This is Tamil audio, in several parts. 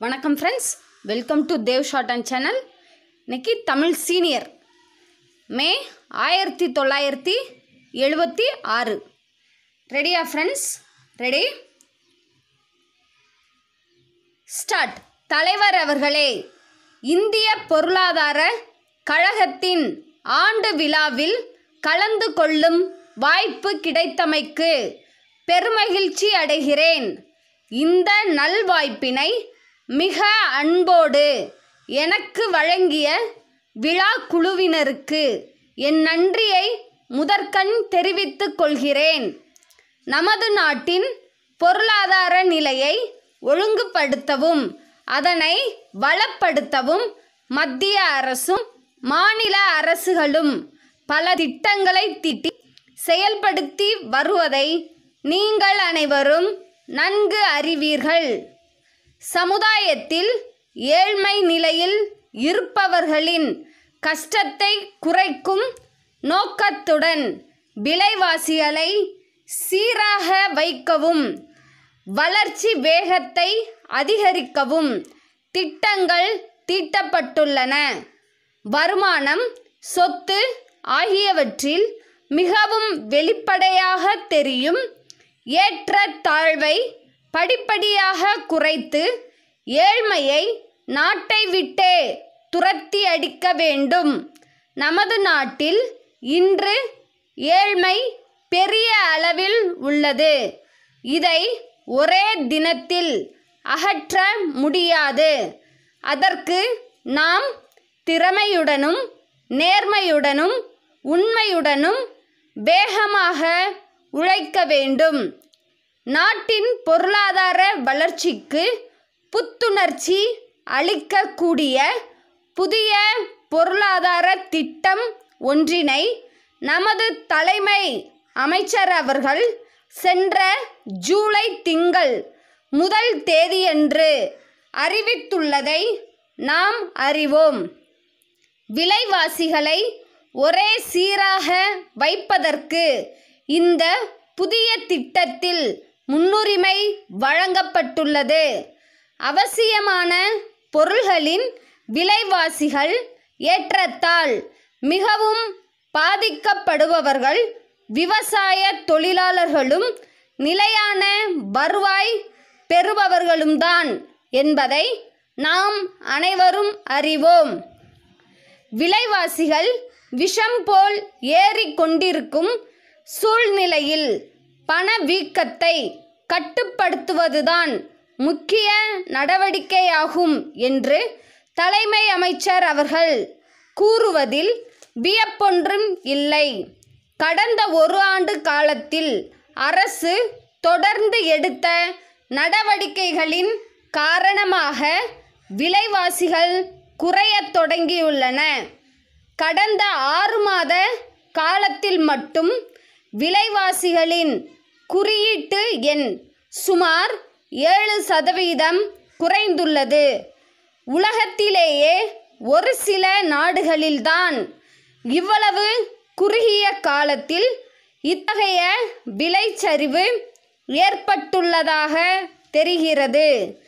வணக்கம் friends welcome to Dev short and channel இன்னைக்கு தமிழ் சீனியர் மே ஆயிரத்தி தொள்ளாயிரத்தி எழுபத்தி ஆறு ரெடியா ஃப்ரெண்ட்ஸ் ரெடி ஸ்டார்ட் தலைவர் அவர்களே இந்திய பொருளாதார கழகத்தின் ஆண்டு விழாவில் கலந்து கொள்ளும் வாய்ப்பு கிடைத்தமைக்கு பெருமகிழ்ச்சி அடைகிறேன் இந்த நல்வாய்ப்பினை மிக அன்போடு எனக்கு வழங்கிய விழா குழுவினருக்கு என் நன்றியை முதற்கண் தெரிவித்துக் கொள்கிறேன் நமது நாட்டின் பொருளாதார நிலையை ஒழுங்குபடுத்தவும் அதனை வளப்படுத்தவும் மத்திய அரசும் மாநில அரசுகளும் பல திட்டங்களை தீட்டி செயல்படுத்தி வருவதை நீங்கள் அனைவரும் நன்கு அறிவீர்கள் சமுதாயத்தில் ஏழ்மை நிலையில் இருப்பவர்களின் கஷ்டத்தை குறைக்கும் நோக்கத்துடன் விலைவாசிகளை சீராக வைக்கவும் வளர்ச்சி வேகத்தை அதிகரிக்கவும் திட்டங்கள் தீட்டப்பட்டுள்ளன வருமானம் சொத்து ஆகியவற்றில் மிகவும் வெளிப்படையாக தெரியும் ஏற்ற தாழ்வை படிப்படியாக குறைத்து ஏழ்மையை நாட்டை விட்டே துரத்தி அடிக்க வேண்டும் நமது நாட்டில் இன்று ஏழ்மை பெரிய அளவில் உள்ளது இதை ஒரே தினத்தில் அகற்ற முடியாது அதற்கு நாம் திறமையுடனும் நேர்மையுடனும் உண்மையுடனும் வேகமாக உழைக்க வேண்டும் நாட்டின் பொருளாதார வளர்ச்சிக்கு புத்துணர்ச்சி அளிக்கக்கூடிய புதிய பொருளாதார திட்டம் ஒன்றினை நமது தலைமை அமைச்சர் அவர்கள் சென்ற ஜூலை திங்கள் முதல் தேதியன்று அறிவித்துள்ளதை நாம் அறிவோம் விலைவாசிகளை ஒரே சீராக வைப்பதற்கு இந்த புதிய திட்டத்தில் முன்னுரிமை வழங்கப்பட்டுள்ளது அவசியமான பொருள்களின் விலைவாசிகள் ஏற்றத்தால் மிகவும் பாதிக்கப்படுபவர்கள் விவசாய தொழிலாளர்களும் நிலையான வருவாய் பெறுபவர்களும்தான் என்பதை நாம் அனைவரும் அறிவோம் விலைவாசிகள் விஷம் போல் ஏறிக்கொண்டிருக்கும் சூழ்நிலையில் பணவீக்கத்தை கட்டுப்படுத்துவதுதான் முக்கிய நடவடிக்கையாகும் என்று தலைமை அமைச்சர் அவர்கள் கூறுவதில் வியப்பொன்றும் இல்லை கடந்த ஒரு ஆண்டு காலத்தில் அரசு தொடர்ந்து எடுத்த நடவடிக்கைகளின் காரணமாக விலைவாசிகள் குறையத் தொடங்கியுள்ளன கடந்த ஆறு மாத காலத்தில் மட்டும் விலைவாசிகளின் குறியீட்டு எண் சுமார் ஏழு சதவீதம் குறைந்துள்ளது உலகத்திலேயே ஒரு சில நாடுகளில்தான் இவ்வளவு குறுகிய காலத்தில் இத்தகைய விலைச்சரிவு ஏற்பட்டுள்ளதாக தெரிகிறது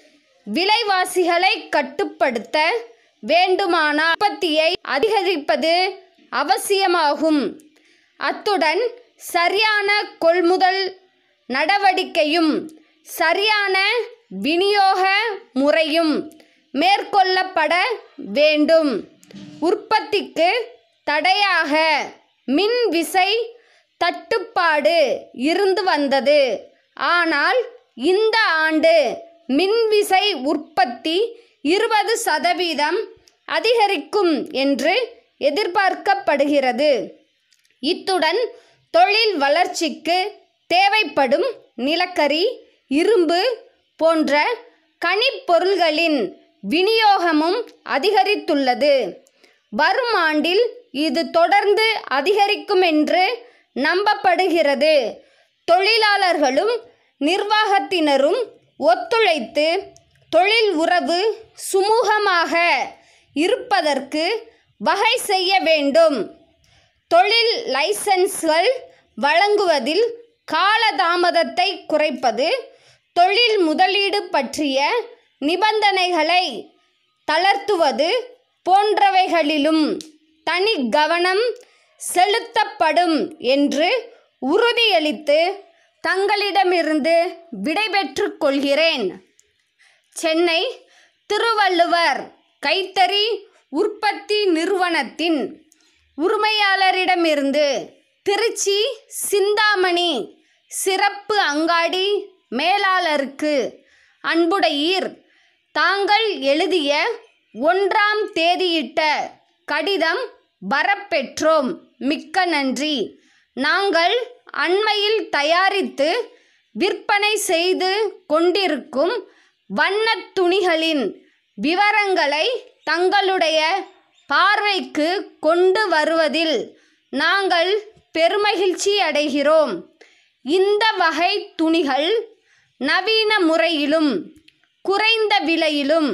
விலைவாசிகளை கட்டுப்படுத்த வேண்டுமானால் உற்பத்தியை அதிகரிப்பது அவசியமாகும் அத்துடன் சரியான கொள்முதல் நடவடிக்கையும் சரியான விநியோக முறையும் மேற்கொள்ளப்பட வேண்டும் உற்பத்திக்கு தடையாக மின் விசை தட்டுப்பாடு இருந்து வந்தது ஆனால் இந்த ஆண்டு மின்விசை உற்பத்தி இருபது சதவீதம் அதிகரிக்கும் என்று எதிர்பார்க்கப்படுகிறது இத்துடன் தொழில் வளர்ச்சிக்கு தேவைப்படும் நிலக்கரி இரும்பு போன்ற கனிப்பொருள்களின் விநியோகமும் அதிகரித்துள்ளது வரும் ஆண்டில் இது தொடர்ந்து அதிகரிக்கும் என்று நம்பப்படுகிறது தொழிலாளர்களும் நிர்வாகத்தினரும் ஒத்துழைத்து தொழில் உறவு சுமூகமாக இருப்பதற்கு வகை செய்ய வேண்டும் தொழில் லைசன்ஸ்கள் வழங்குவதில் காலதாமதத்தை குறைப்பது தொழில் முதலீடு பற்றிய நிபந்தனைகளை தளர்த்துவது போன்றவைகளிலும் தனி கவனம் செலுத்தப்படும் என்று உறுதியளித்து தங்களிடமிருந்து விடைபெற்றுக் கொள்கிறேன் சென்னை திருவள்ளுவர் கைத்தறி உற்பத்தி நிறுவனத்தின் உரிமையாளரிடமிருந்து திருச்சி சிந்தாமணி சிறப்பு அங்காடி மேலாளருக்கு அன்புடையீர் தாங்கள் எழுதிய ஒன்றாம் தேதியிட்ட கடிதம் வரப்பெற்றோம் மிக்க நன்றி நாங்கள் அண்மையில் தயாரித்து விற்பனை செய்து கொண்டிருக்கும் வண்ணத் துணிகளின் விவரங்களை தங்களுடைய பார்வைக்கு கொண்டு வருவதில் நாங்கள் பெருமகிழ்ச்சி அடைகிறோம் இந்த வகை துணிகள் நவீன முறையிலும் குறைந்த விலையிலும்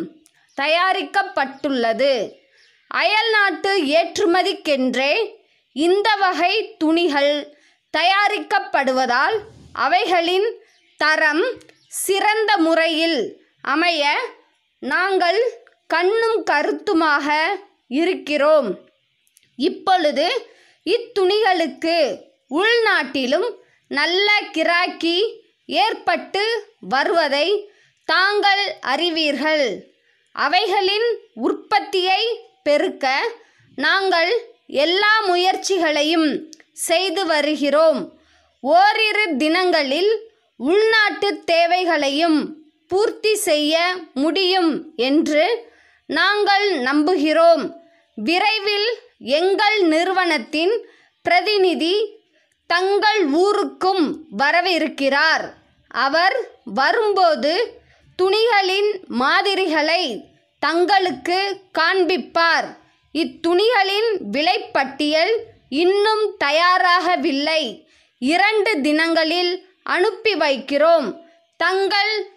தயாரிக்கப்பட்டுள்ளது அயல்நாட்டு ஏற்றுமதிக்கென்றே இந்த வகை துணிகள் தயாரிக்கப்படுவதால் அவைகளின் தரம் சிறந்த முறையில் அமைய நாங்கள் கண்ணும் கருத்துமாக இருக்கிறோம் இப்பொழுது இத்துணிகளுக்கு உள்நாட்டிலும் நல்ல கிராக்கி ஏற்பட்டு வருவதை தாங்கள் அறிவீர்கள் அவைகளின் உற்பத்தியை பெருக்க நாங்கள் எல்லா முயற்சிகளையும் செய்து வருகிறோம் ஓரிரு தினங்களில் உள்நாட்டு தேவைகளையும் பூர்த்தி செய்ய முடியும் என்று நாங்கள் நம்புகிறோம் விரைவில் எங்கள் நிறுவனத்தின் பிரதிநிதி தங்கள் ஊருக்கும் வரவிருக்கிறார் அவர் வரும்போது துணிகளின் மாதிரிகளை தங்களுக்கு காண்பிப்பார் இத்துணிகளின் விலைப்பட்டியல் இன்னும் தயாராகவில்லை இரண்டு தினங்களில் அனுப்பி வைக்கிறோம் தங்கள்